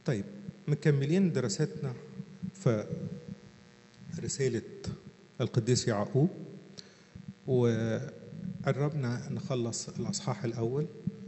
طيب مكملين دراستنا في رسالة القديس يعقوب وقربنا نخلص الأصحاح الأول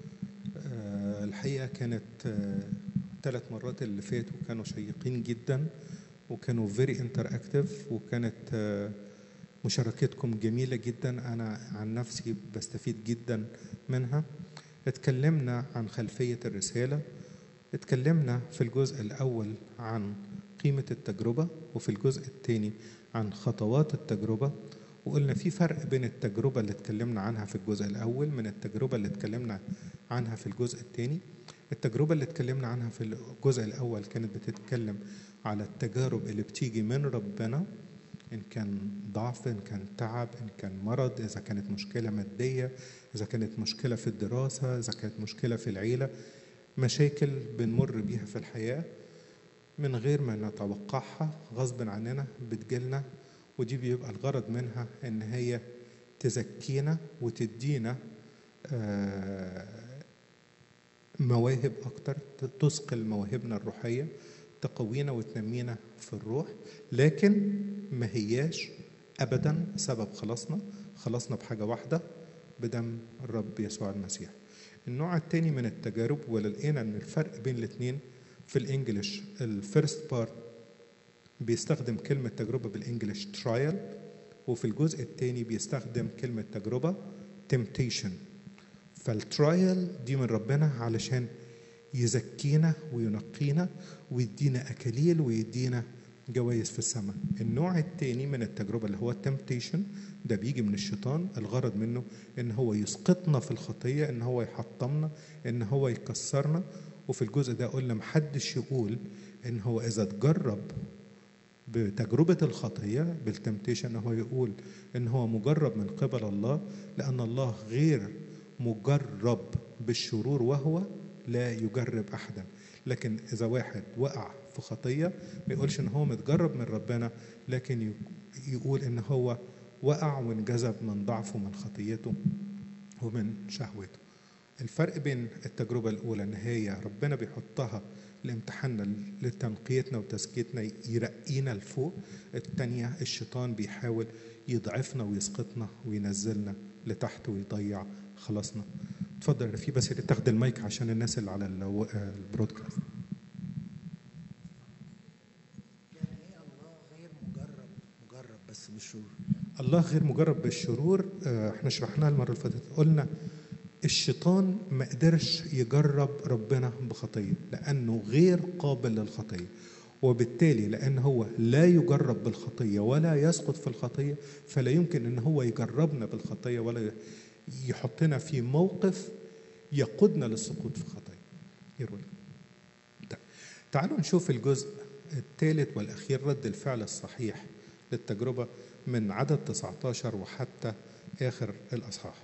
آه، الحقيقة كانت ثلاث مرات اللي فاتوا كانوا شيقين جدا وكانوا فيري انتراكتيف وكانت آه، مشاركتكم جميلة جدا أنا عن نفسي بستفيد جدا منها اتكلمنا عن خلفية الرسالة اتكلمنا في الجزء الأول عن قيمة التجربة وفي الجزء الثاني عن خطوات التجربة وقلنا في فرق بين التجربة اللي اتكلمنا عنها في الجزء الأول من التجربة اللي اتكلمنا عنها في الجزء الثاني التجربة اللي اتكلمنا عنها في الجزء الأول كانت بتتكلم على التجارب اللي بتيجي من ربنا إن كان ضعف إن كان تعب إن كان مرض إذا كانت مشكلة مادية إذا كانت مشكلة في الدراسة إذا كانت مشكلة في العيلة مشاكل بنمر بيها في الحياة من غير ما نتوقعها غصب عننا بتجيلنا ودي بيبقى الغرض منها إن هي تزكينا وتدينا آه، مواهب أكتر تثقل مواهبنا الروحية تقوينا وتنمينا في الروح لكن ما هياش أبدا سبب خلاصنا خلصنا بحاجة واحدة بدم الرب يسوع المسيح النوع الثاني من التجارب ولقينا ان الفرق بين الاثنين في الانجليش الفيرست بارت بيستخدم كلمة تجربة بالانجليش ترايل وفي الجزء الثاني بيستخدم كلمة تجربة temptation فالترايل دي من ربنا علشان يزكينا وينقينا ويدينا أكاليل ويدينا جوائز في السماء النوع الثاني من التجربة اللي هو التمتيشن ده بيجي من الشيطان الغرض منه ان هو يسقطنا في الخطية ان هو يحطمنا ان هو يكسرنا وفي الجزء ده قلنا محدش يقول ان هو اذا تجرب بتجربة الخطية بالتمتيشن ان هو يقول ان هو مجرب من قبل الله لان الله غير مجرب بالشرور وهو لا يجرب احدا لكن اذا واحد وقع في خطيه ما يقولش ان هو متجرب من ربنا لكن يقول ان هو وقع وانجذب من ضعفه من خطيته ومن شهوته الفرق بين التجربة الأولى إن هي ربنا بيحطها لامتحاننا لتنقيتنا وتزكيتنا يرقينا لفوق التانية الشيطان بيحاول يضعفنا ويسقطنا وينزلنا لتحت ويضيع خلاصنا اتفضل في بس تاخد المايك عشان الناس اللي على البرودكاست يعني ايه الله غير مجرب مجرب بس بالشرور الله غير مجرب بالشرور آه، احنا شرحناها المره اللي فاتت قلنا الشيطان ما قدرش يجرب ربنا بخطيه لانه غير قابل للخطيه وبالتالي لان هو لا يجرب بالخطيه ولا يسقط في الخطيه فلا يمكن ان هو يجربنا بالخطيه ولا يحطنا في موقف يقودنا للسقوط في خطيه يروي طيب. تعالوا نشوف الجزء الثالث والاخير رد الفعل الصحيح للتجربه من عدد 19 وحتى اخر الاصحاح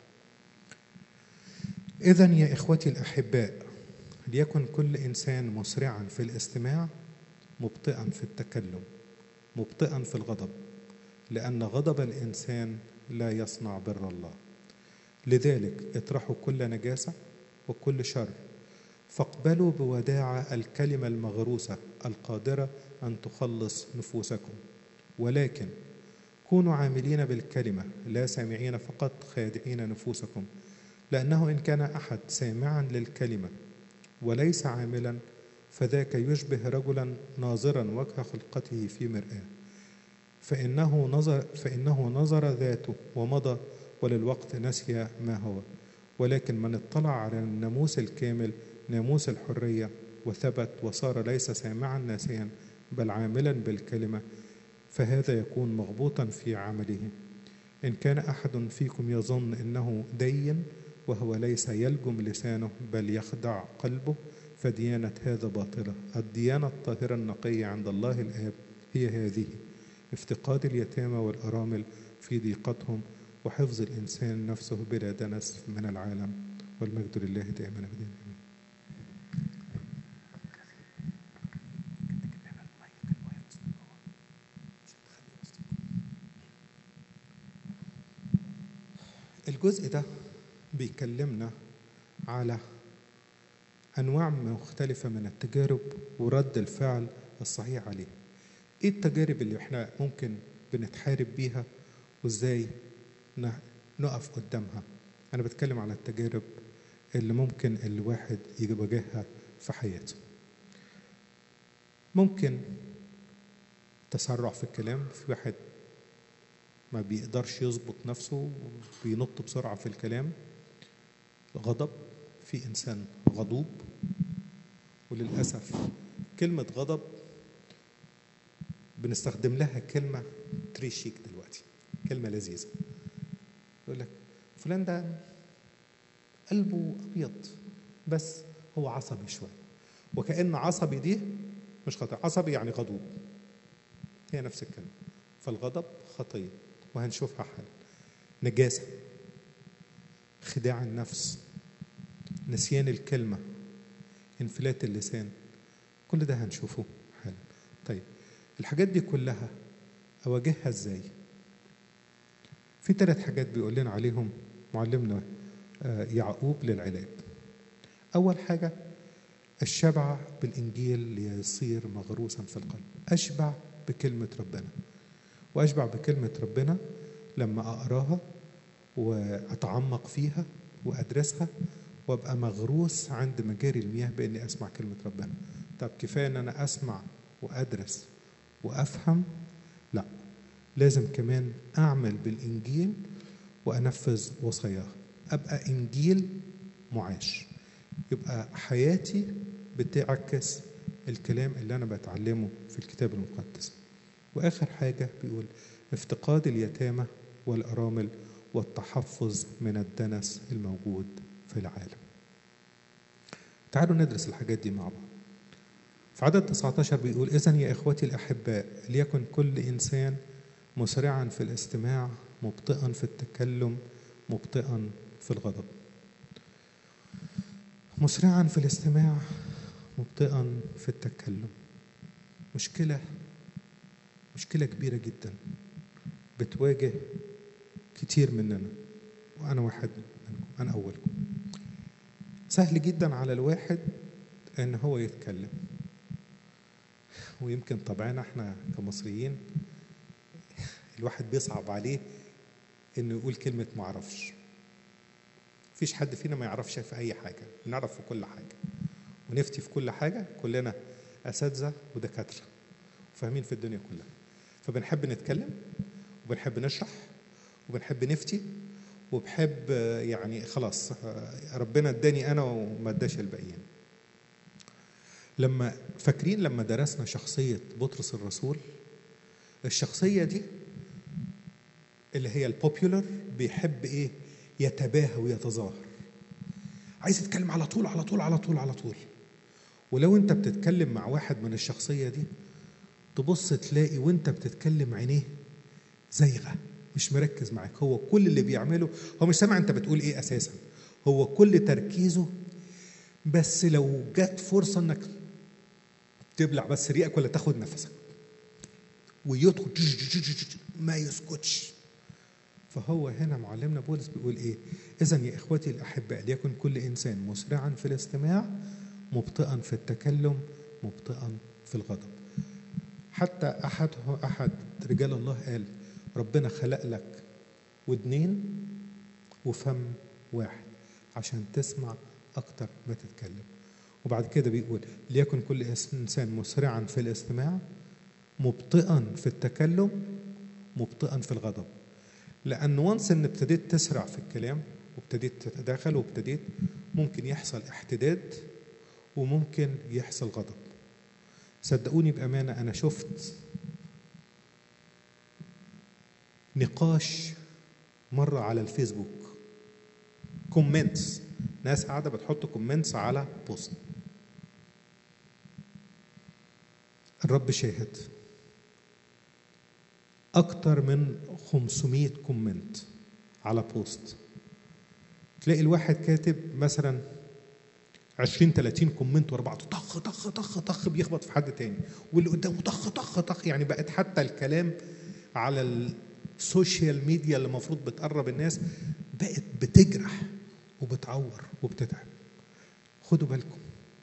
إذا يا إخوتي الأحباء ليكن كل إنسان مسرعا في الاستماع مبطئا في التكلم مبطئا في الغضب لأن غضب الإنسان لا يصنع بر الله لذلك اطرحوا كل نجاسة وكل شر فاقبلوا بوداعة الكلمة المغروسة القادرة أن تخلص نفوسكم ولكن كونوا عاملين بالكلمة لا سامعين فقط خادعين نفوسكم لأنه إن كان أحد سامعا للكلمة وليس عاملا فذاك يشبه رجلا ناظرا وجه خلقته في مرآة فإنه نظر فإنه نظر ذاته ومضى وللوقت نسي ما هو ولكن من اطلع على الناموس الكامل ناموس الحرية وثبت وصار ليس سامعا ناسيا بل عاملا بالكلمة فهذا يكون مغبوطا في عمله إن كان أحد فيكم يظن أنه دين وهو ليس يلجم لسانه بل يخدع قلبه فديانة هذا باطلة الديانة الطاهرة النقية عند الله الآب هي هذه افتقاد اليتامى والأرامل في ضيقتهم وحفظ الإنسان نفسه بلا دنس من العالم والمجد لله دائما أبدا آمين الجزء ده بيكلمنا على أنواع مختلفة من التجارب ورد الفعل الصحيح عليها إيه التجارب اللي إحنا ممكن بنتحارب بيها وإزاي ن- نقف قدامها أنا بتكلم على التجارب اللي ممكن الواحد يواجهها في حياته ممكن تسرع في الكلام في واحد ما بيقدرش يظبط نفسه بينط بسرعة في الكلام غضب في إنسان غضوب وللأسف كلمة غضب بنستخدم لها كلمة تريشيك دلوقتي كلمة لذيذة يقول لك فلان ده قلبه أبيض بس هو عصبي شوية وكأن عصبي دي مش خطأ عصبي يعني غضوب هي نفس الكلمة فالغضب خطية وهنشوفها حالا نجاسة خداع النفس نسيان الكلمة انفلات اللسان كل ده هنشوفه حالا طيب الحاجات دي كلها أواجهها إزاي في ثلاث حاجات بيقول لنا عليهم معلمنا آه، يعقوب للعلاج أول حاجة الشبع بالإنجيل ليصير مغروسا في القلب أشبع بكلمة ربنا وأشبع بكلمة ربنا لما أقراها وأتعمق فيها وأدرسها وأبقى مغروس عند مجاري المياه بإني أسمع كلمة ربنا طب كفاية إن أنا أسمع وأدرس وأفهم لا لازم كمان أعمل بالإنجيل وأنفذ وصاياه أبقى إنجيل معاش يبقى حياتي بتعكس الكلام اللي أنا بتعلمه في الكتاب المقدس وآخر حاجة بيقول افتقاد اليتامى والأرامل والتحفظ من الدنس الموجود في العالم تعالوا ندرس الحاجات دي مع بعض في عدد 19 بيقول إذا يا إخوتي الأحباء ليكن كل إنسان مسرعا في الاستماع مبطئا في التكلم مبطئا في الغضب مسرعا في الاستماع مبطئا في التكلم مشكلة مشكلة كبيرة جدا بتواجه كتير مننا وأنا واحد منكم أنا أولكم سهل جدا على الواحد إن هو يتكلم ويمكن طبعنا احنا كمصريين الواحد بيصعب عليه انه يقول كلمة معرفش مفيش حد فينا ما يعرفش في أي حاجة بنعرف في كل حاجة ونفتي في كل حاجة كلنا أساتذة ودكاترة وفاهمين في الدنيا كلها فبنحب نتكلم وبنحب نشرح وبنحب نفتي وبحب آه، يعني خلاص آه، ربنا اداني انا وما اداش الباقيين لما فاكرين لما درسنا شخصية بطرس الرسول الشخصية دي اللي هي البوبيولر بيحب ايه يتباهى ويتظاهر عايز يتكلم على طول على طول على طول على طول ولو انت بتتكلم مع واحد من الشخصية دي تبص تلاقي وانت بتتكلم عينيه زايغة مش مركز معاك هو كل اللي بيعمله هو مش سامع انت بتقول ايه اساسا هو كل تركيزه بس لو جت فرصة انك تبلع بس ريقك ولا تاخد نفسك ويدخل ما يسكتش فهو هنا معلمنا بولس بيقول ايه اذا يا اخوتي الاحباء ليكن كل انسان مسرعا في الاستماع مبطئا في التكلم مبطئا في الغضب حتى احد احد رجال الله قال ربنا خلق لك ودنين وفم واحد عشان تسمع اكتر ما تتكلم وبعد كده بيقول ليكن كل انسان مسرعا في الاستماع مبطئا في التكلم مبطئا في الغضب لأن وانس إن ابتديت تسرع في الكلام وابتديت تتداخل وابتديت ممكن يحصل احتداد وممكن يحصل غضب صدقوني بأمانة أنا شفت نقاش مرة على الفيسبوك كومنتس ناس قاعدة بتحط كومنتس على بوست الرب شاهد أكتر من 500 كومنت على بوست تلاقي الواحد كاتب مثلا 20 30 كومنت ورا بعض طخ طخ طخ طخ بيخبط في حد تاني واللي قدامه طخ طخ طخ يعني بقت حتى الكلام على السوشيال ميديا اللي المفروض بتقرب الناس بقت بتجرح وبتعور وبتتعب خدوا بالكم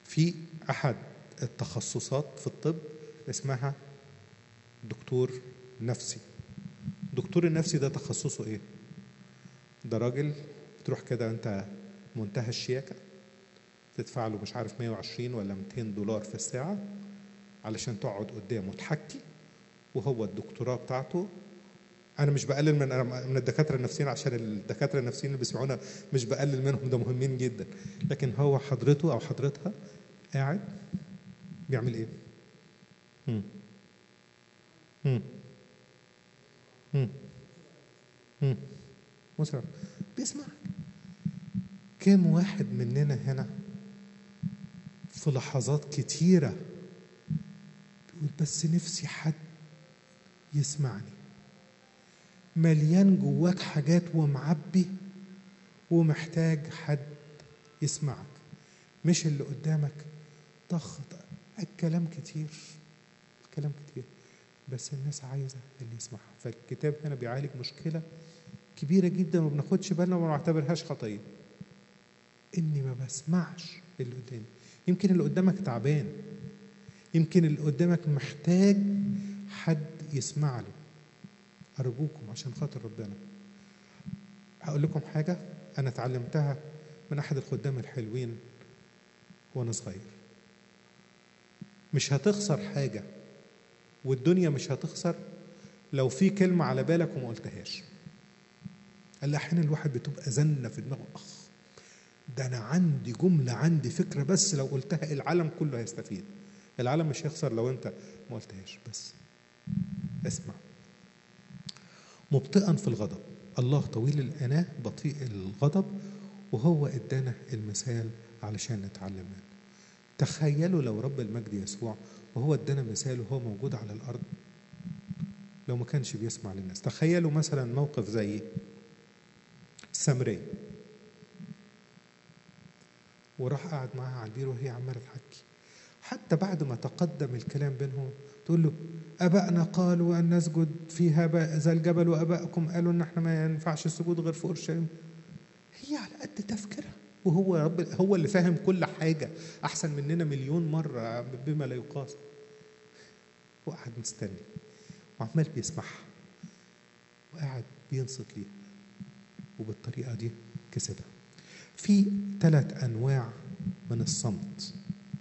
في احد التخصصات في الطب اسمها دكتور نفسي دكتور النفسي ده تخصصه ايه ده راجل تروح كده انت منتهى الشياكه تدفع له مش عارف 120 ولا 200 دولار في الساعه علشان تقعد قدامه تحكي وهو الدكتوراه بتاعته انا مش بقلل من من الدكاتره النفسيين عشان الدكاتره النفسيين اللي بيسمعونا مش بقلل منهم ده مهمين جدا لكن هو حضرته او حضرتها قاعد بيعمل ايه؟ مم. مم. مم. مم. مسرع بيسمعك كام واحد مننا هنا في لحظات كتيرة بيقول بس نفسي حد يسمعني مليان جواك حاجات ومعبي ومحتاج حد يسمعك مش اللي قدامك ضخ الكلام كتير الكلام كتير بس الناس عايزة اللي يسمعها فالكتاب هنا بيعالج مشكلة كبيرة جدا وما بناخدش بالنا وما نعتبرهاش خطية إني ما بسمعش اللي قدامي يمكن اللي قدامك تعبان يمكن اللي قدامك محتاج حد يسمع له أرجوكم عشان خاطر ربنا هقول لكم حاجة أنا اتعلمتها من أحد الخدام الحلوين وأنا صغير مش هتخسر حاجة والدنيا مش هتخسر لو في كلمة على بالك وما قلتهاش قال لي أحيانا الواحد بتبقى زنة في دماغه أخ ده أنا عندي جملة عندي فكرة بس لو قلتها العالم كله هيستفيد العالم مش هيخسر لو أنت ما قلتهاش بس اسمع مبطئا في الغضب الله طويل الأناة بطيء الغضب وهو ادانا المثال علشان نتعلم منه تخيلوا لو رب المجد يسوع وهو ادانا مثال وهو موجود على الارض لو ما كانش بيسمع للناس تخيلوا مثلا موقف زي السامريه وراح قعد معاها على البير وهي عماله تحكي حتى بعد ما تقدم الكلام بينهم تقول له ابائنا قالوا ان نسجد في هذا الجبل وابائكم قالوا ان احنا ما ينفعش السجود غير في اورشليم هي على قد تفكيرها وهو رب هو اللي فاهم كل حاجه احسن مننا مليون مره بما لا يقاس هو قاعد مستني وعمال بيسمعها وقاعد بينصت ليها وبالطريقه دي كسبها في ثلاث انواع من الصمت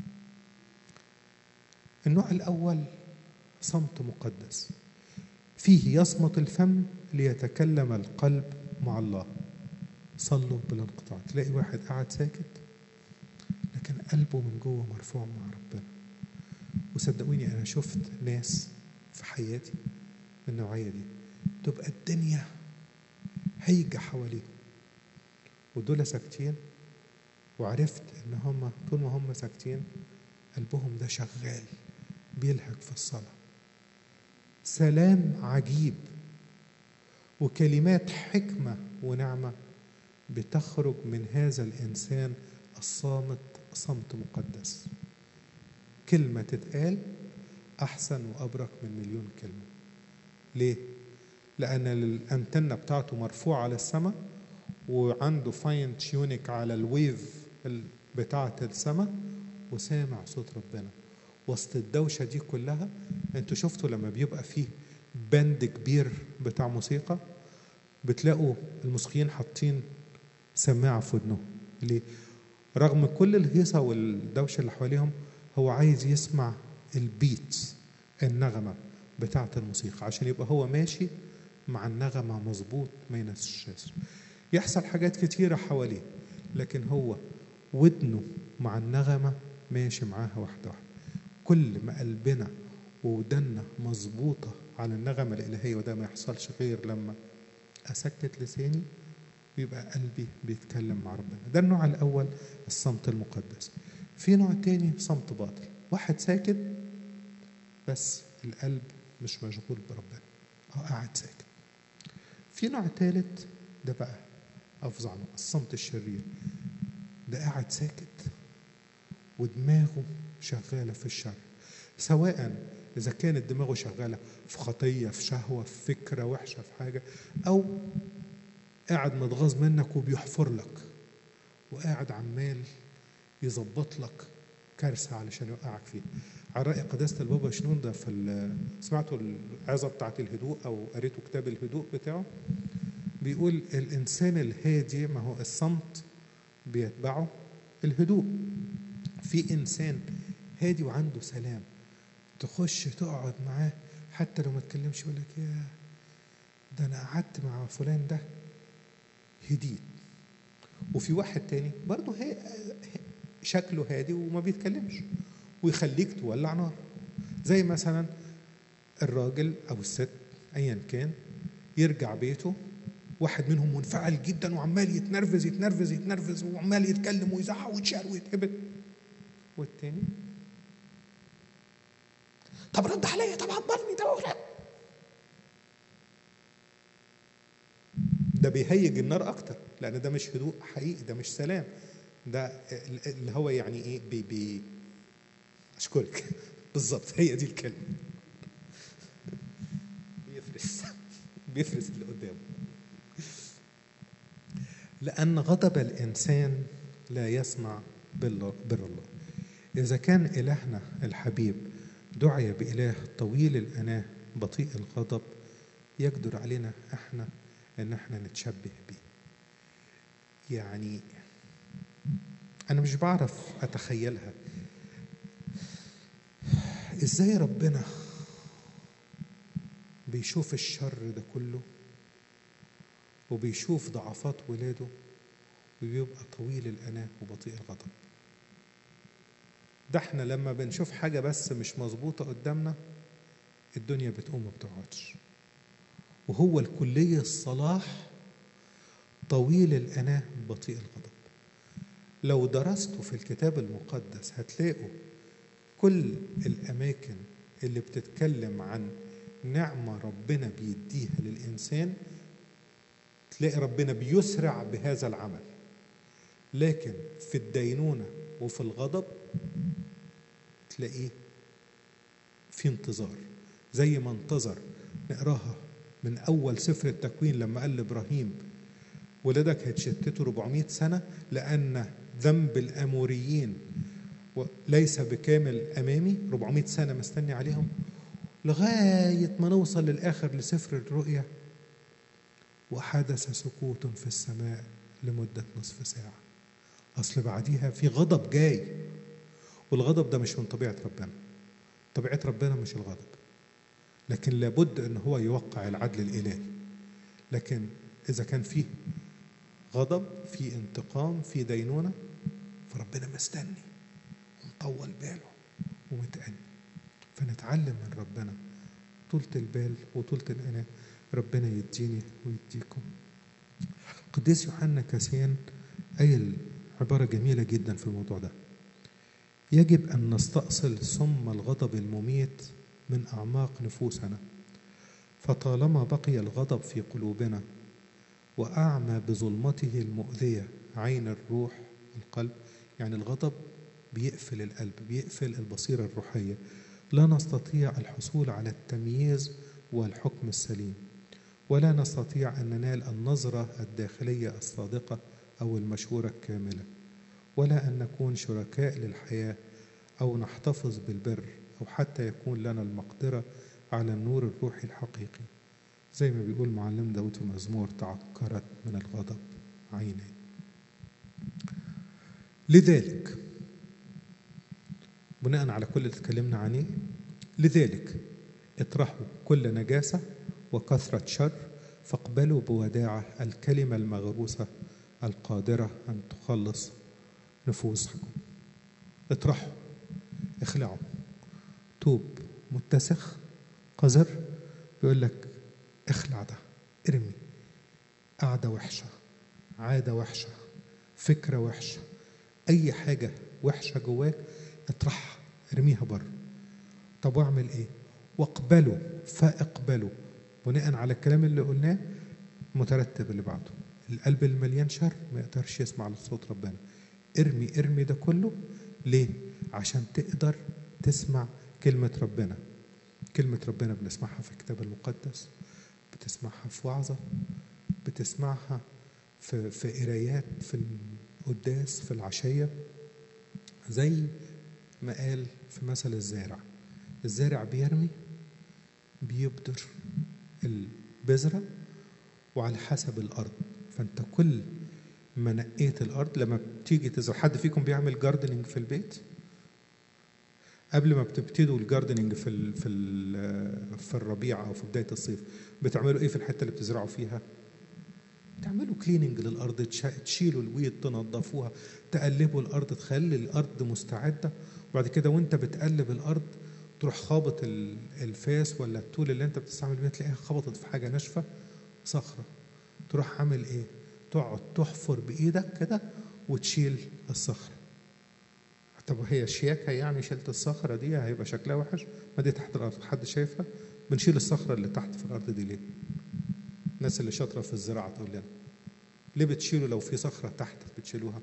النوع الاول صمت مقدس فيه يصمت الفم ليتكلم القلب مع الله صلوا بلا انقطاع تلاقي واحد قاعد ساكت لكن قلبه من جوه مرفوع مع ربنا وصدقوني انا شفت ناس في حياتي من النوعيه دي تبقى الدنيا هيجة حواليهم ودول ساكتين وعرفت ان هم طول ما هم ساكتين قلبهم ده شغال بيلهج في الصلاه سلام عجيب وكلمات حكمه ونعمه بتخرج من هذا الانسان الصامت صمت مقدس كلمه تتقال احسن وابرك من مليون كلمه ليه لان الانتنه بتاعته مرفوعه على السماء وعنده فاين تيونيك على الويف بتاعه السماء وسامع صوت ربنا وسط الدوشه دي كلها انتوا شفتوا لما بيبقى فيه بند كبير بتاع موسيقى بتلاقوا الموسيقيين حاطين سماعه في ودنهم ليه؟ رغم كل الهيصه والدوشه اللي حواليهم هو عايز يسمع البيت النغمه بتاعه الموسيقى عشان يبقى هو ماشي مع النغمه مظبوط ما ينساش يحصل حاجات كتيره حواليه لكن هو ودنه مع النغمه ماشي معاها واحده واحده كل ما قلبنا وودنا مظبوطه على النغمه الالهيه وده ما يحصلش غير لما اسكت لساني ويبقى قلبي بيتكلم مع ربنا ده النوع الاول الصمت المقدس في نوع تاني صمت باطل واحد ساكت بس القلب مش مشغول بربنا هو قاعد ساكت في نوع ثالث ده بقى افظع نوع الصمت الشرير ده قاعد ساكت ودماغه شغاله في الشر سواء اذا كانت دماغه شغاله في خطيه في شهوه في فكره وحشه في حاجه او قاعد متغاظ منك وبيحفر لك وقاعد عمال يظبط لك كارثه علشان يوقعك فيها على راي قداسه البابا شنون ده في ال- سمعتوا العظه بتاعت الهدوء او قريتوا كتاب الهدوء بتاعه بيقول الانسان الهادي ما هو الصمت بيتبعه الهدوء في انسان هادي وعنده سلام تخش تقعد معاه حتى لو ما تكلمش يقول لك يا ده انا قعدت مع فلان ده هديت وفي واحد تاني برضه هي شكله هادي وما بيتكلمش ويخليك تولع نار زي مثلا الراجل او الست ايا كان يرجع بيته واحد منهم منفعل جدا وعمال يتنرفز يتنرفز يتنرفز وعمال يتكلم ويزعق ويتشال ويتهبط والتاني طب رد عليا طب عبرني ده ولا ده بيهيج النار اكتر لان ده مش هدوء حقيقي ده مش سلام ده اللي هو يعني ايه بي بي اشكرك بالظبط هي دي الكلمه بيفرس بيفرس اللي قدامه لأن غضب الإنسان لا يسمع بر بر الله إذا كان إلهنا الحبيب دعي بإله طويل الأناة بطيء الغضب يقدر علينا إحنا إن إحنا نتشبه بيه يعني أنا مش بعرف أتخيلها إزاي ربنا بيشوف الشر ده كله وبيشوف ضعفات ولاده وبيبقى طويل الأناة وبطيء الغضب ده احنا لما بنشوف حاجة بس مش مظبوطة قدامنا الدنيا بتقوم ما بتقعدش وهو الكلية الصلاح طويل الأناة بطيء الغضب لو درستوا في الكتاب المقدس هتلاقوا كل الأماكن اللي بتتكلم عن نعمة ربنا بيديها للإنسان تلاقي ربنا بيسرع بهذا العمل لكن في الدينونة وفي الغضب تلاقيه في انتظار زي ما انتظر نقراها من أول سفر التكوين لما قال لإبراهيم ولادك هيتشتتوا 400 سنة لأن ذنب الأموريين ليس بكامل أمامي 400 سنة مستني عليهم لغاية ما نوصل للآخر لسفر الرؤيا وحدث سكوت في السماء لمدة نصف ساعة أصل بعديها في غضب جاي والغضب ده مش من طبيعة ربنا طبيعة ربنا مش الغضب لكن لابد أن هو يوقع العدل الإلهي لكن إذا كان فيه غضب في انتقام في دينونة فربنا مستني ومطول باله ومتأني فنتعلم من ربنا طولة البال وطولة الأناة ربنا يديني ويديكم قديس يوحنا كاسيان قايل عبارة جميلة جدا في الموضوع ده يجب أن نستأصل سم الغضب المميت من أعماق نفوسنا فطالما بقي الغضب في قلوبنا وأعمى بظلمته المؤذية عين الروح القلب يعني الغضب بيقفل القلب بيقفل البصيرة الروحية لا نستطيع الحصول على التمييز والحكم السليم ولا نستطيع أن ننال النظرة الداخلية الصادقة أو المشورة الكاملة ولا أن نكون شركاء للحياة أو نحتفظ بالبر أو حتى يكون لنا المقدرة على النور الروحي الحقيقي زي ما بيقول معلم داود في مزمور تعكرت من الغضب عيني لذلك بناء على كل اللي اتكلمنا عنه لذلك اطرحوا كل نجاسة وكثرة شر فاقبلوا بوداعة الكلمة المغروسة القادرة أن تخلص نفوسكم اطرحوا اخلعوا توب متسخ قذر بيقول لك اخلع ده ارمي قعدة وحشة عادة وحشة فكرة وحشة أي حاجة وحشة جواك اطرحها ارميها بره طب واعمل ايه واقبلوا فاقبلوا بناء على الكلام اللي قلناه مترتب اللي بعده القلب المليان شر ما يقدرش يسمع لصوت ربنا ارمي ارمي ده كله ليه عشان تقدر تسمع كلمة ربنا كلمة ربنا بنسمعها في الكتاب المقدس بتسمعها في وعظة بتسمعها في في قرايات في القداس في العشية زي ما قال في مثل الزارع الزارع بيرمي بيبدر البذرة وعلى حسب الأرض فأنت كل ما نقيت الأرض لما بتيجي تزرع حد فيكم بيعمل جاردنينج في البيت قبل ما بتبتدوا الجاردنينج في ال في ال في الربيع او في بدايه الصيف بتعملوا ايه في الحته اللي بتزرعوا فيها؟ تعملوا كليننج للارض تشا- تشيلوا الويد تنظفوها تقلبوا الارض تخلي الارض مستعده وبعد كده وانت بتقلب الارض تروح خابط ال- الفاس ولا التول اللي انت بتستعمل بيها تلاقيها خبطت في حاجه ناشفه صخره تروح عامل ايه؟ تقعد تحفر بايدك كده وتشيل الصخره طب هي شياكه يعني شلت الصخره دي هيبقى شكلها وحش ما دي تحت الارض حد شايفها بنشيل الصخره اللي تحت في الارض دي ليه الناس اللي شاطره في الزراعه تقول لنا ليه بتشيلوا لو في صخره تحت بتشيلوها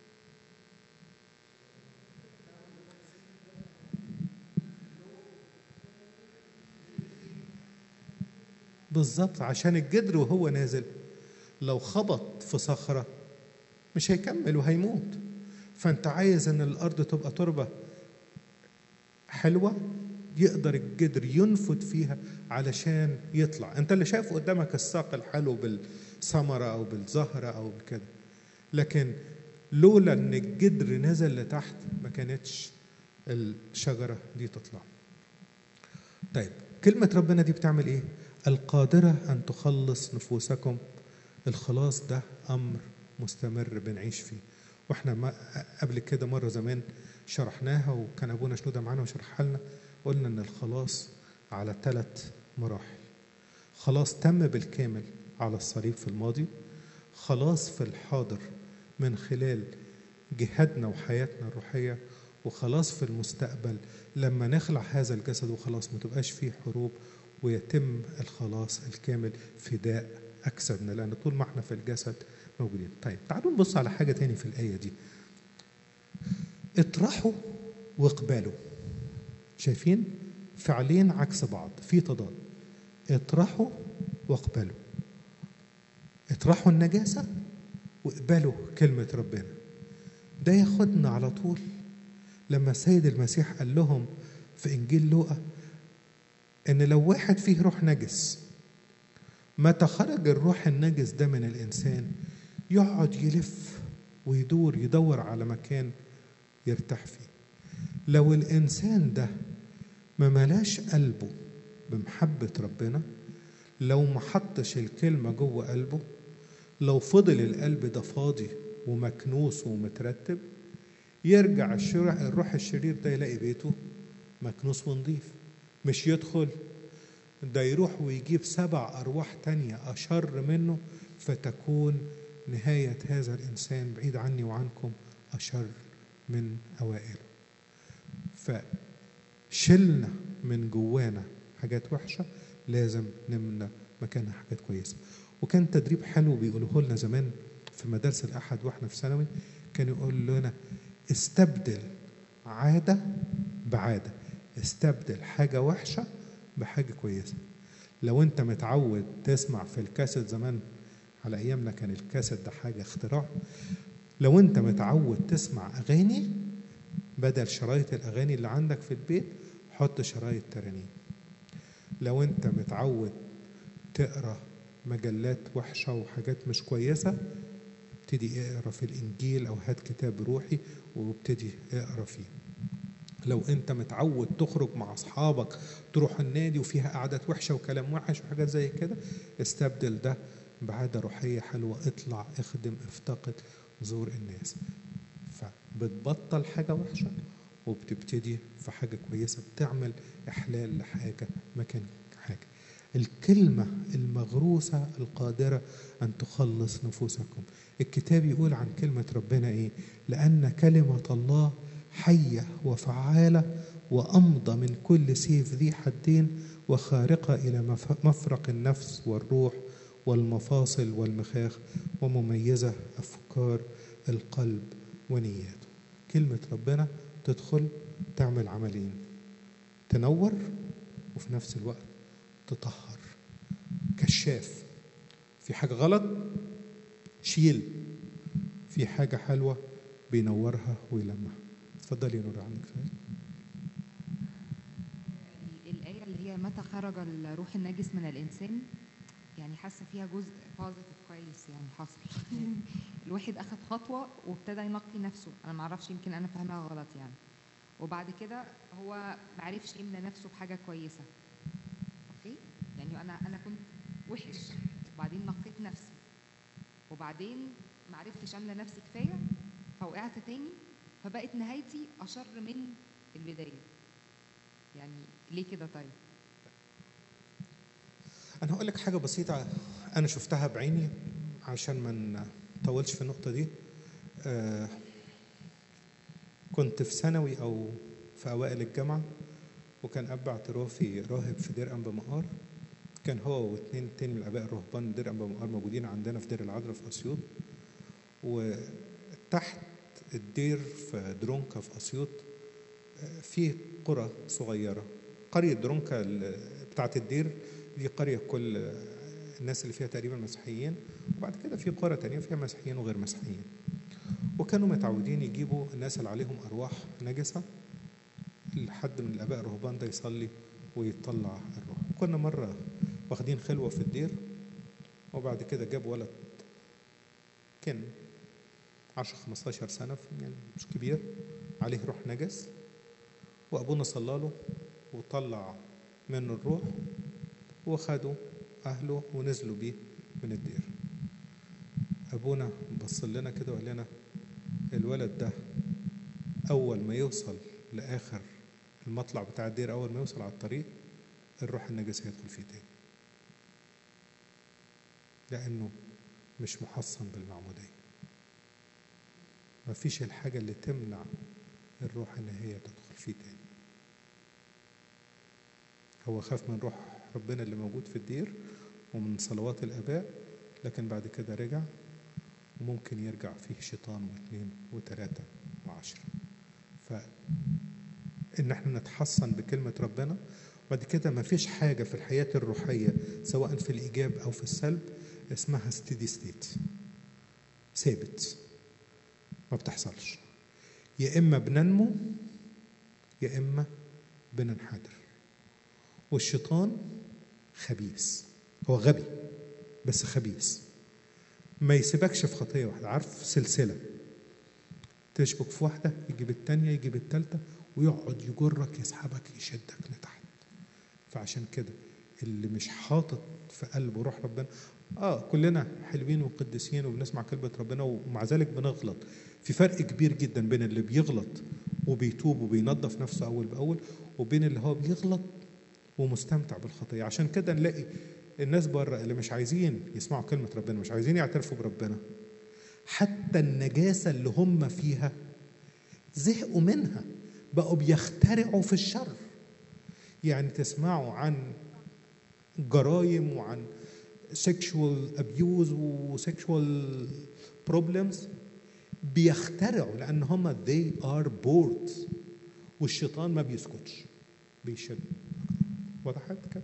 بالظبط عشان الجدر وهو نازل لو خبط في صخره مش هيكمل وهيموت فانت عايز ان الارض تبقى تربه حلوه يقدر الجدر ينفد فيها علشان يطلع انت اللي شايف قدامك الساق الحلو بالثمره او بالزهره او بكده لكن لولا ان الجدر نزل لتحت ما كانتش الشجره دي تطلع طيب كلمه ربنا دي بتعمل ايه القادره ان تخلص نفوسكم الخلاص ده امر مستمر بنعيش فيه واحنا ما قبل كده مره زمان شرحناها وكان ابونا شنوده معانا وشرحها لنا قلنا ان الخلاص على ثلاث مراحل خلاص تم بالكامل على الصليب في الماضي خلاص في الحاضر من خلال جهادنا وحياتنا الروحيه وخلاص في المستقبل لما نخلع هذا الجسد وخلاص ما تبقاش فيه حروب ويتم الخلاص الكامل فداء اجسادنا لان طول ما احنا في الجسد موجودين طيب تعالوا نبص على حاجه تاني في الايه دي اطرحوا واقبلوا شايفين فعلين عكس بعض في تضاد اطرحوا واقبلوا اطرحوا النجاسة واقبلوا كلمة ربنا ده ياخدنا على طول لما السيد المسيح قال لهم في إنجيل لوقا إن لو واحد فيه روح نجس متى خرج الروح النجس ده من الإنسان يقعد يلف ويدور يدور على مكان يرتاح فيه لو الإنسان ده ما ملاش قلبه بمحبة ربنا لو ما حطش الكلمة جوه قلبه لو فضل القلب ده فاضي ومكنوس ومترتب يرجع الشرع الروح الشرير ده يلاقي بيته مكنوس ونظيف مش يدخل ده يروح ويجيب سبع أرواح تانية أشر منه فتكون نهاية هذا الإنسان بعيد عني وعنكم أشر من أوائله فشلنا من جوانا حاجات وحشة لازم نملى مكانها حاجات كويسة وكان تدريب حلو بيقولوه لنا زمان في مدارس الأحد وإحنا في ثانوي كان يقول لنا استبدل عادة بعادة استبدل حاجة وحشة بحاجة كويسة لو أنت متعود تسمع في الكاسيت زمان على أيامنا كان الكاسيت ده حاجة اختراع لو أنت متعود تسمع أغاني بدل شرايط الأغاني اللي عندك في البيت حط شرايط ترانيم لو أنت متعود تقرأ مجلات وحشة وحاجات مش كويسة ابتدي اقرا في الإنجيل أو هات كتاب روحي وابتدي اقرا فيه لو انت متعود تخرج مع اصحابك تروح النادي وفيها قعدات وحشه وكلام وحش وحاجات زي كده استبدل ده بعاده روحيه حلوه اطلع اخدم افتقد زور الناس فبتبطل حاجه وحشه وبتبتدي في حاجه كويسه بتعمل احلال لحاجه مكان حاجه الكلمه المغروسه القادره ان تخلص نفوسكم الكتاب يقول عن كلمه ربنا ايه لان كلمه الله حية وفعالة وأمضى من كل سيف ذي حدين وخارقة إلى مفرق النفس والروح والمفاصل والمخاخ ومميزة أفكار القلب ونياته كلمة ربنا تدخل تعمل عملين تنور وفي نفس الوقت تطهر كشاف في حاجة غلط شيل في حاجة حلوة بينورها ويلمعها اتفضلي يا نور عندك سؤال حاجة متى خرج الروح النجس من الإنسان يعني حاسة فيها جزء بوزيتيف كويس يعني حصل الواحد أخد خطوة وابتدى ينقي نفسه أنا معرفش يمكن أنا فاهمها غلط يعني وبعد كده هو معرفش يملى نفسه بحاجة كويسة أوكي يعني أنا أنا كنت وحش وبعدين نقيت نفسي وبعدين معرفتش أملى نفسي كفاية فوقعت تاني فبقت نهايتي أشر من البداية يعني ليه كده طيب؟ انا هقول لك حاجه بسيطه انا شفتها بعيني عشان ما نطولش في النقطه دي آه كنت في ثانوي او في اوائل الجامعه وكان اب اعترافي راهب في دير انبا مقار كان هو واثنين تاني من الاباء الرهبان من دير انبا مقار موجودين عندنا في دير العذراء في اسيوط وتحت الدير في درونكا في اسيوط آه، في قرى صغيره قريه درونكا ال- بتاعت الدير دي قريه كل آه، الناس اللي فيها تقريبا مسيحيين وبعد كده في قرى تانية فيها مسيحيين وغير مسيحيين وكانوا متعودين يجيبوا الناس اللي عليهم ارواح نجسه لحد من الاباء الرهبان ده يصلي ويطلع الروح كنا مره واخدين خلوه في الدير وبعد كده جاب ولد كان 10 15 سنه يعني مش كبير عليه روح نجس وابونا صلى له وطلع منه الروح وخدوا اهله ونزلوا بيه من الدير ابونا بص لنا كده وقال لنا الولد ده اول ما يوصل لاخر المطلع بتاع الدير اول ما يوصل على الطريق الروح النجس هيدخل فيه تاني لانه مش محصن بالمعموديه مفيش الحاجه اللي تمنع الروح ان هي تدخل فيه تاني هو خاف من روح ربنا اللي موجود في الدير ومن صلوات الاباء لكن بعد كده رجع وممكن يرجع فيه شيطان واثنين وثلاثة وعشرة فإن احنا نتحصن بكلمة ربنا بعد كده ما فيش حاجة في الحياة الروحية سواء في الإيجاب أو في السلب اسمها ستيدي ستيت ثابت ما بتحصلش يا إما بننمو يا إما بننحدر والشيطان خبيث هو غبي بس خبيث ما يسيبكش في خطيه واحده عارف سلسله تشبك في واحده يجيب التانيه يجيب التالته ويقعد يجرك يسحبك يشدك لتحت فعشان كده اللي مش حاطط في قلبه روح ربنا اه كلنا حلوين وقديسين وبنسمع كلمه ربنا ومع ذلك بنغلط في فرق كبير جدا بين اللي بيغلط وبيتوب وبينظف نفسه اول باول وبين اللي هو بيغلط ومستمتع بالخطيه عشان كده نلاقي الناس بره اللي مش عايزين يسمعوا كلمه ربنا مش عايزين يعترفوا بربنا حتى النجاسه اللي هم فيها زهقوا منها بقوا بيخترعوا في الشر يعني تسمعوا عن جرائم وعن sexual abuse و sexual problems بيخترعوا لان هم they are bored والشيطان ما بيسكتش بيشد وضحت كده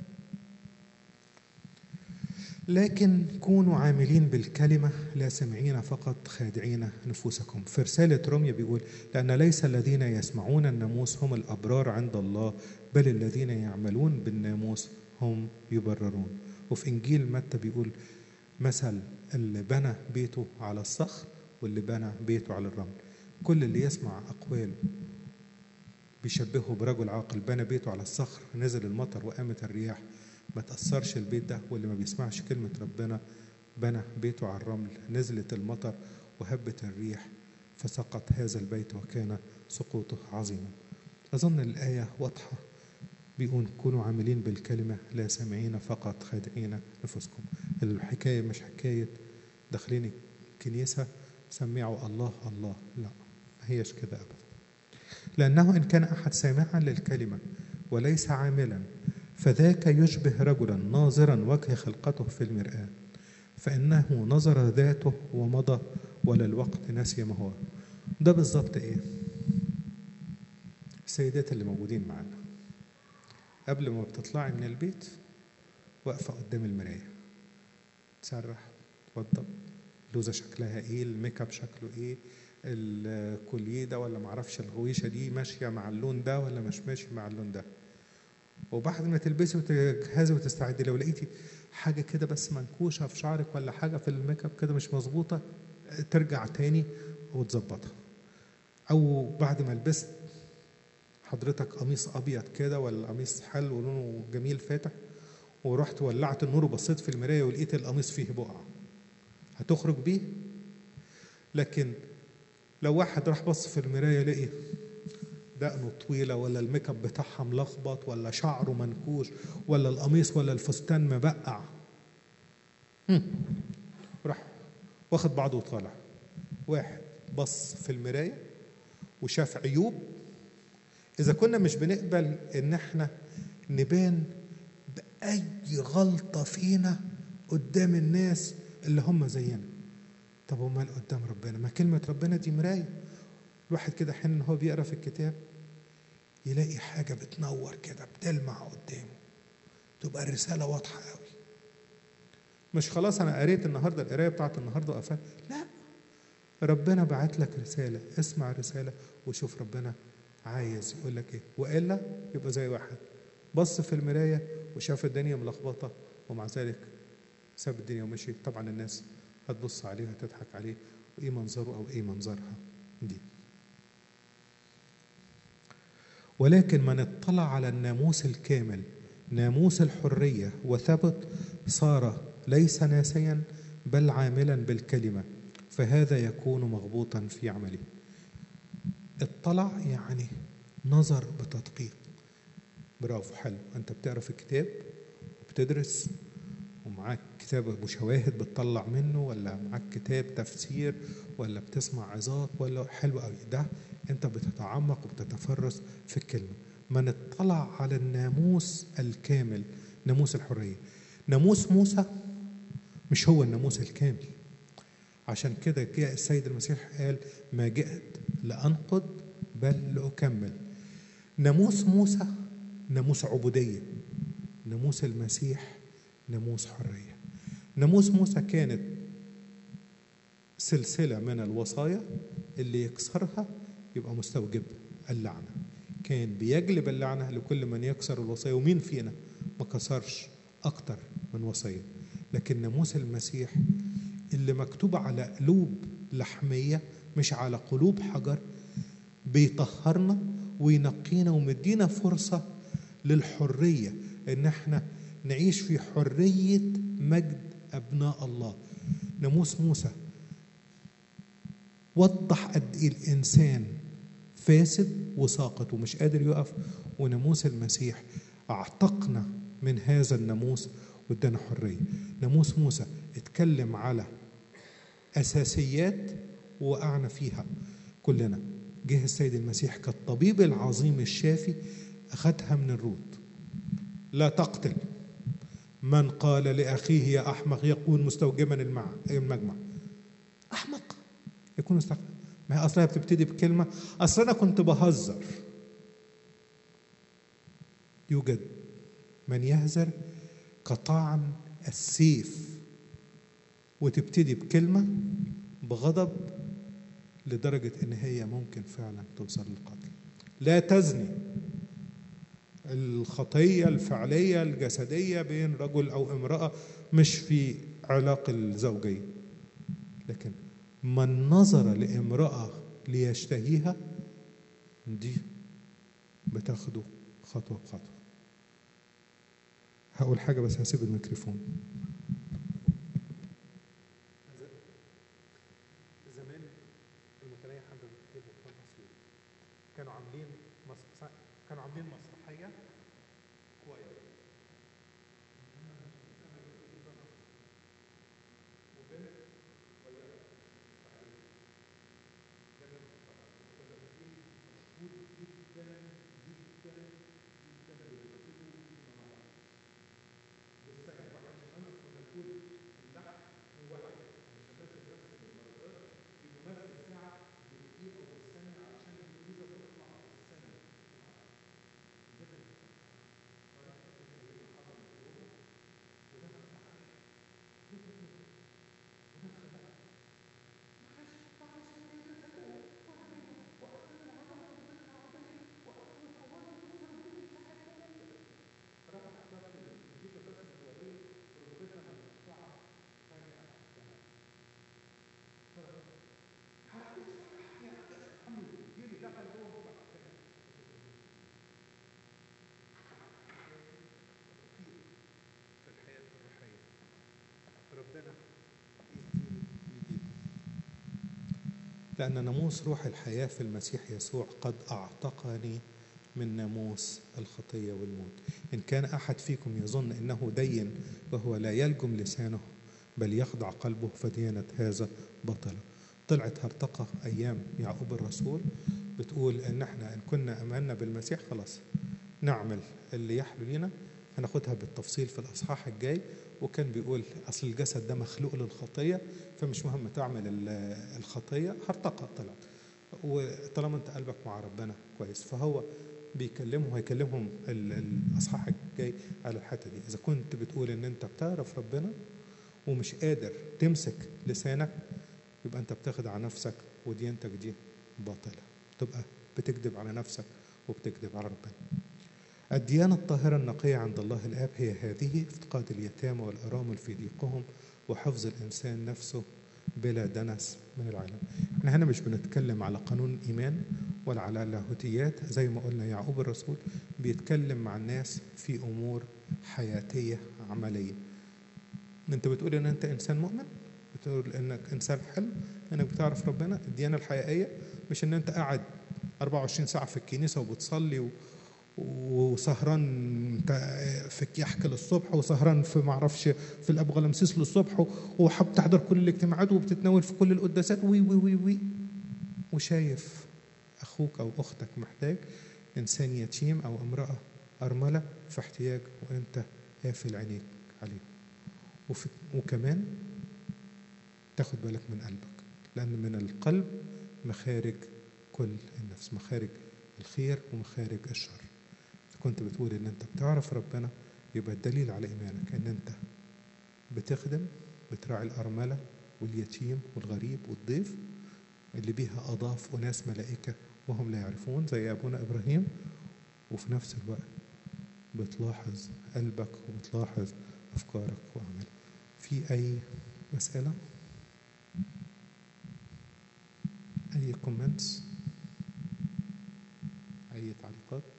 لكن كونوا عاملين بالكلمة لا سمعين فقط خادعين نفوسكم في رسالة روميا بيقول لأن ليس الذين يسمعون الناموس هم الأبرار عند الله بل الذين يعملون بالناموس هم يبررون وفي إنجيل متى بيقول مثل اللي بنى بيته على الصخر واللي بنى بيته على الرمل كل اللي يسمع أقوال بيشبهه برجل عاقل بنى بيته على الصخر نزل المطر وقامت الرياح ما تأثرش البيت ده واللي ما بيسمعش كلمة ربنا بنى بيته على الرمل نزلت المطر وهبت الريح فسقط هذا البيت وكان سقوطه عظيما أظن الآية واضحة بيقول كونوا عاملين بالكلمة لا سامعين فقط خادعين نفوسكم الحكاية مش حكاية داخلين الكنيسة سمعوا الله الله لا ما هيش كده أبدا لأنه إن كان أحد سامعا للكلمة وليس عاملا فذاك يشبه رجلا ناظرا وجه خلقته في المرآة فإنه نظر ذاته ومضى ولا الوقت نسي ما هو ده بالظبط إيه السيدات اللي موجودين معانا قبل ما بتطلعي من البيت واقفة قدام المراية تسرح توضب اللوزة شكلها ايه الميك اب شكله ايه الكوليه ده ولا معرفش الغويشة دي ماشية مع اللون ده ولا مش ماشي مع اللون ده وبعد ما تلبسي وتجهزي وتستعدي لو لقيتي حاجه كده بس منكوشه في شعرك ولا حاجه في الميك اب كده مش مظبوطه ترجع تاني وتظبطها او بعد ما لبست حضرتك قميص ابيض كده ولا قميص حلو ولونه جميل فاتح ورحت ولعت النور وبصيت في المرايه ولقيت القميص فيه بقعه هتخرج بيه لكن لو واحد راح بص في المرايه لقي دقنه طويله ولا الميك اب بتاعها ملخبط ولا شعره منكوش ولا القميص ولا الفستان مبقع هم. راح واخد بعضه وطالع واحد بص في المرايه وشاف عيوب اذا كنا مش بنقبل ان احنا نبان باي غلطه فينا قدام الناس اللي هم زينا طب امال قدام ربنا ما كلمه ربنا دي مرايه الواحد كده حين ان هو بيقرا في الكتاب يلاقي حاجه بتنور كده بتلمع قدامه تبقى الرساله واضحه قوي مش خلاص انا قريت النهارده القرايه بتاعت النهارده وقفلت لا ربنا بعت لك رساله اسمع الرساله وشوف ربنا عايز يقول لك ايه والا يبقى زي واحد بص في المرايه وشاف الدنيا ملخبطه ومع ذلك ساب الدنيا ومشي طبعا الناس هتبص عليه وهتضحك عليه وايه منظره او ايه منظرها دي ولكن من اطلع على الناموس الكامل ناموس الحريه وثبت صار ليس ناسيا بل عاملا بالكلمه فهذا يكون مغبوطا في عمله اطلع يعني نظر بتدقيق برافو حلو انت بتقرا في كتاب وبتدرس ومعاك كتاب ابو شواهد بتطلع منه ولا معاك كتاب تفسير ولا بتسمع عظات ولا حلو قوي ده انت بتتعمق وبتتفرس في الكلمه من اطلع على الناموس الكامل ناموس الحريه ناموس موسى مش هو الناموس الكامل عشان كده جاء السيد المسيح قال ما جئت لأنقض بل لأكمل ناموس موسى ناموس عبودية ناموس المسيح ناموس حرية ناموس موسى كانت سلسلة من الوصايا اللي يكسرها يبقى مستوجب اللعنة كان بيجلب اللعنة لكل من يكسر الوصايا ومين فينا ما كسرش أكتر من وصية لكن ناموس المسيح اللي مكتوب على قلوب لحمية مش على قلوب حجر بيطهرنا وينقينا ومدينا فرصة للحرية إن احنا نعيش في حرية مجد أبناء الله ناموس موسى وضح قد إيه الإنسان فاسد وساقط ومش قادر يقف وناموس المسيح أعتقنا من هذا الناموس وادانا حرية ناموس موسى اتكلم على أساسيات وقعنا فيها كلنا جه السيد المسيح كالطبيب العظيم الشافي أخذها من الروت لا تقتل من قال لأخيه يا أحمق يكون مستوجبا المجمع أحمق يكون مستوجبا ما هي أصلها بتبتدي بكلمة أصل أنا كنت بهزر يوجد من يهزر كطعن السيف وتبتدي بكلمة بغضب لدرجة إن هي ممكن فعلا توصل للقتل لا تزني الخطية الفعلية الجسدية بين رجل أو امرأة مش في علاقة الزوجية لكن من نظر لامرأة ليشتهيها دي بتاخده خطوة بخطوة هقول حاجة بس هسيب الميكروفون زمان المتنيح عند الكتاب وكان مصري كانوا عاملين مس... كانوا عاملين مسرحية كويس لأن ناموس روح الحياة في المسيح يسوع قد أعتقني من ناموس الخطية والموت إن كان أحد فيكم يظن أنه دين وهو لا يلجم لسانه بل يخضع قلبه فديانة هذا بطلة طلعت هرطقة أيام يعقوب الرسول بتقول إن إحنا إن كنا أمنا بالمسيح خلاص نعمل اللي يحلو لينا هناخدها بالتفصيل في الأصحاح الجاي وكان بيقول أصل الجسد ده مخلوق للخطية فمش مهم تعمل ال- الخطية هرطقة طلعت وطالما أنت قلبك مع ربنا كويس فهو بيكلمهم هيكلمهم ال- الأصحاح الجاي على الحتة دي إذا كنت بتقول إن أنت بتعرف ربنا ومش قادر تمسك لسانك يبقى أنت بتخدع نفسك وديانتك دي باطلة تبقى بتكذب على نفسك وبتكذب على ربنا الديانة الطاهرة النقية عند الله الآب هي هذه افتقاد اليتامى والأرامل في ضيقهم وحفظ الإنسان نفسه بلا دنس من العالم احنا هنا مش بنتكلم على قانون إيمان ولا على لاهوتيات زي ما قلنا يعقوب الرسول بيتكلم مع الناس في أمور حياتية عملية انت بتقول ان انت انسان مؤمن بتقول انك انسان حلو انك بتعرف ربنا الديانه الحقيقيه مش ان انت قاعد 24 ساعه في الكنيسه وبتصلي و... وسهران ت- في كيحك للصبح وسهران في معرفش في الاب غلمسيس للصبح و- وحب تحضر كل الاجتماعات وبتتناول في كل القداسات وي وي وي وي وشايف اخوك او اختك محتاج انسان يتيم او امراه ارمله في احتياج وانت قافل عينيك عليه وفي وكمان تاخد بالك من قلبك لأن من القلب مخارج كل النفس مخارج الخير ومخارج الشر إذا كنت بتقول إن أنت بتعرف ربنا يبقى الدليل على إيمانك إن أنت بتخدم بتراعي الأرملة واليتيم والغريب والضيف اللي بيها أضاف أناس ملائكة وهم لا يعرفون زي أبونا إبراهيم وفي نفس الوقت بتلاحظ قلبك وبتلاحظ أفكارك وأعمالك في أي مسألة؟ أي كومنتس؟ أي تعليقات؟